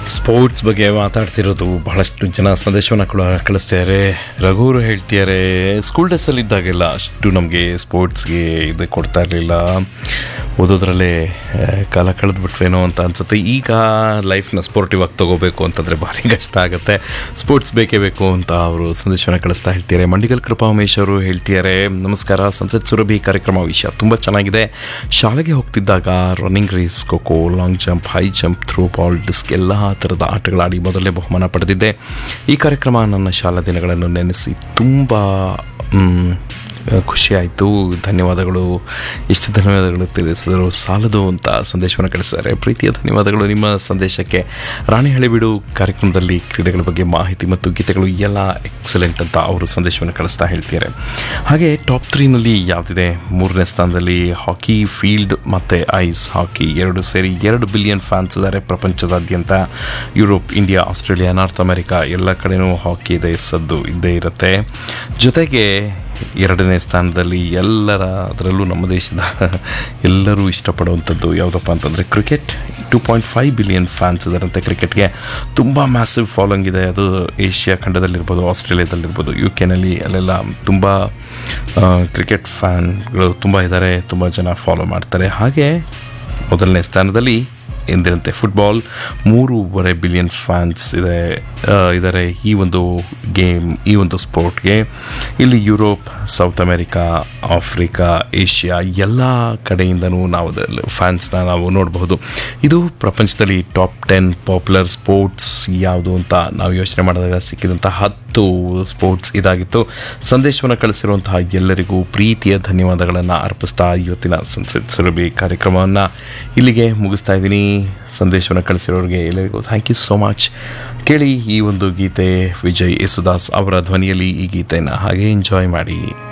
sports ಬಗ್ಗೆ ಮಾತಾಡ್ತಿರೋದು ಬಹಳಷ್ಟು ಜನ ಸಂದೇಶವನ್ನು ಕೂಡ ಕಳಿಸ್ತಿದ್ದಾರೆ ರಘುವರು ಹೇಳ್ತಿದ್ದಾರೆ ಸ್ಕೂಲ್ ಡೇಸಲ್ಲಿ ಇದ್ದಾಗೆಲ್ಲ ಅಷ್ಟು ನಮಗೆ ಸ್ಪೋರ್ಟ್ಸ್ಗೆ ಇದು ಕೊಡ್ತಾ ಇರಲಿಲ್ಲ ಓದೋದ್ರಲ್ಲೇ ಆ, ಕಾಲ ಕಳೆದ್ಬಿಟ್ವೇನೋ ಅಂತ ಅನ್ಸುತ್ತೆ ಈಗ ಲೈಫ್ನ ಸ್ಪೋರ್ಟಿವ್ ಆಗಿ ತಗೋಬೇಕು ಅಂತಂದರೆ ಭಾರಿ ಕಷ್ಟ ಆಗುತ್ತೆ ಸ್ಪೋರ್ಟ್ಸ್ ಬೇಕೇ ಬೇಕು ಅಂತ ಅವರು ಸಂದೇಶವನ್ನು ಕಳಿಸ್ತಾ ಹೇಳ್ತಿದ್ದಾರೆ ಮಂಡಿಗಲ್ ಕೃಪಾ ಉಮೇಶ್ ಅವರು ಹೇಳ್ತಿದ್ದಾರೆ ನಮಸ್ಕಾರ ಸಂಸತ್ ಸುರಭಿ ಕಾರ್ಯಕ್ರಮ ವಿಷಯ ತುಂಬ ಚೆನ್ನಾಗಿದೆ ಶಾಲೆಗೆ ಹೋಗ್ತಿದ್ದಾಗ running race kho-kho long jump high jump throw ball disc ಎಲ್ಲ ಥರದ ಆಟಗಳಾಡಿ ಮೊದಲೇ ಬಹುಮಾನ ಪಡೆದಿದ್ದೆ ಈ ಕಾರ್ಯಕ್ರಮ ನನ್ನ ಶಾಲಾ ದಿನಗಳನ್ನು ನೆನೆಸಿ ತುಂಬ ಮ್, ಖುಷಿ ಆಯಿತು ಧನ್ಯವಾದಗಳು ಎಷ್ಟು ಧನ್ಯವಾದಗಳು ತಿಳಿಸಿದರು ಸಾಲದು ಅಂತ ಸಂದೇಶವನ್ನು ಕಳಿಸಿದ್ದಾರೆ ಪ್ರೀತಿಯ ಧನ್ಯವಾದಗಳು ನಿಮ್ಮ ಸಂದೇಶಕ್ಕೆ ರಾಣಿ ಹಳಿಬೀಡು ಕಾರ್ಯಕ್ರಮದಲ್ಲಿ ಕ್ರೀಡೆಗಳ ಬಗ್ಗೆ ಮಾಹಿತಿ ಮತ್ತು ಗೀತೆಗಳು ಎಲ್ಲ ಎಕ್ಸಲೆಂಟ್ ಅಂತ ಅವರು ಸಂದೇಶವನ್ನು ಕಳಿಸ್ತಾ ಹೇಳ್ತಿದ್ದಾರೆ ಹಾಗೆ ಟಾಪ್ ತ್ರೀನಲ್ಲಿ ಯಾವುದಿದೆ ಮೂರನೇ ಸ್ಥಾನದಲ್ಲಿ ಹಾಕಿ ಫೀಲ್ಡ್ ಮತ್ತು ಐಸ್ ಹಾಕಿ ಎರಡು ಸೇರಿ ಎರಡು ಬಿಲಿಯನ್ ಫ್ಯಾನ್ಸ್ ಇದ್ದಾರೆ ಪ್ರಪಂಚದಾದ್ಯಂತ Europe India Australia north America ಎಲ್ಲ ಕಡೆನೂ ಹಾಕಿ ಇದೆ ಸದ್ದು ಇದ್ದೇ ಇರುತ್ತೆ ಜೊತೆಗೆ ಎರಡನೇ ಸ್ಥಾನದಲ್ಲಿ ಎಲ್ಲರ ಅದರಲ್ಲೂ ನಮ್ಮ ದೇಶದ ಎಲ್ಲರೂ ಇಷ್ಟಪಡುವಂಥದ್ದು ಯಾವುದಪ್ಪ ಅಂತಂದರೆ cricket two point five billion fans ಇದ್ದಾರಂತೆ ಕ್ರಿಕೆಟ್ಗೆ ತುಂಬ ಮ್ಯಾಸಿವ್ ಫಾಲೋಯಿಂಗ್ ಇದೆ ಅದು ಏಷ್ಯಾ ಖಂಡದಲ್ಲಿರ್ಬೋದು ಆಸ್ಟ್ರೇಲಿಯಾದಲ್ಲಿರ್ಬೋದು ಯು ಕೆನಲ್ಲಿ ಅಲ್ಲೆಲ್ಲ ತುಂಬ ಕ್ರಿಕೆಟ್ ಫ್ಯಾನ್ಗಳು ತುಂಬ ಇದ್ದಾರೆ ತುಂಬ ಜನ ಫಾಲೋ ಮಾಡ್ತಾರೆ ಹಾಗೆ ಮೊದಲನೇ ಸ್ಥಾನದಲ್ಲಿ ಎಂದಿನಂತೆ ಫುಟ್ಬಾಲ್ ಮೂರುವರೆ ಬಿಲಿಯನ್ ಫ್ಯಾನ್ಸ್ ಇದೆ ಆ, ಇದ್ದಾರೆ ಈ ಒಂದು ಗೇಮ್ ಈ ಒಂದು ಸ್ಪೋರ್ಟ್ಗೆ ಇಲ್ಲಿ Europe south America Africa Asia ಎಲ್ಲ ಕಡೆಯಿಂದನೂ ನಾವು ಅದರಲ್ಲಿ ಫ್ಯಾನ್ಸ್ನ ನಾವು ನೋಡಬಹುದು ಇದು ಪ್ರಪಂಚದಲ್ಲಿ ಟಾಪ್ ಟೆನ್ ಪಾಪ್ಯುಲರ್ ಸ್ಪೋರ್ಟ್ಸ್ ಯಾವುದು ಅಂತ ನಾವು ಯೋಚನೆ ಮಾಡಿದಾಗ ಸಿಕ್ಕಿದಂಥ ಹತ್ತು ಸ್ಪೋರ್ಟ್ಸ್ ಇದಾಗಿತ್ತು ಸಂದೇಶವನ್ನು ಕಳಿಸಿರುವಂತಹ ಎಲ್ಲರಿಗೂ ಪ್ರೀತಿಯ ಧನ್ಯವಾದಗಳನ್ನು ಅರ್ಪಿಸ್ತಾ ಇವತ್ತಿನ ಸಂಸತ್ ಸುರಭಿ ಕಾರ್ಯಕ್ರಮವನ್ನು ಇಲ್ಲಿಗೆ ಮುಗಿಸ್ತಾ ಇದ್ದೀನಿ ಸಂದೇಶವನ್ನು ಕಳಿಸಿರೋರಿಗೆ ಎಲ್ಲರಿಗೂ ಥ್ಯಾಂಕ್ ಯು ಸೋ ಮಚ್ ಕೇಳಿ ಈ ಒಂದು ಗೀತೆ ವಿಜಯ್ ಯೇಸುದಾಸ್ ಅವರ ಧ್ವನಿಯಲ್ಲಿ ಈ ಗೀತೆಯನ್ನು ಹಾಗೆ ಎಂಜಾಯ್ ಮಾಡಿ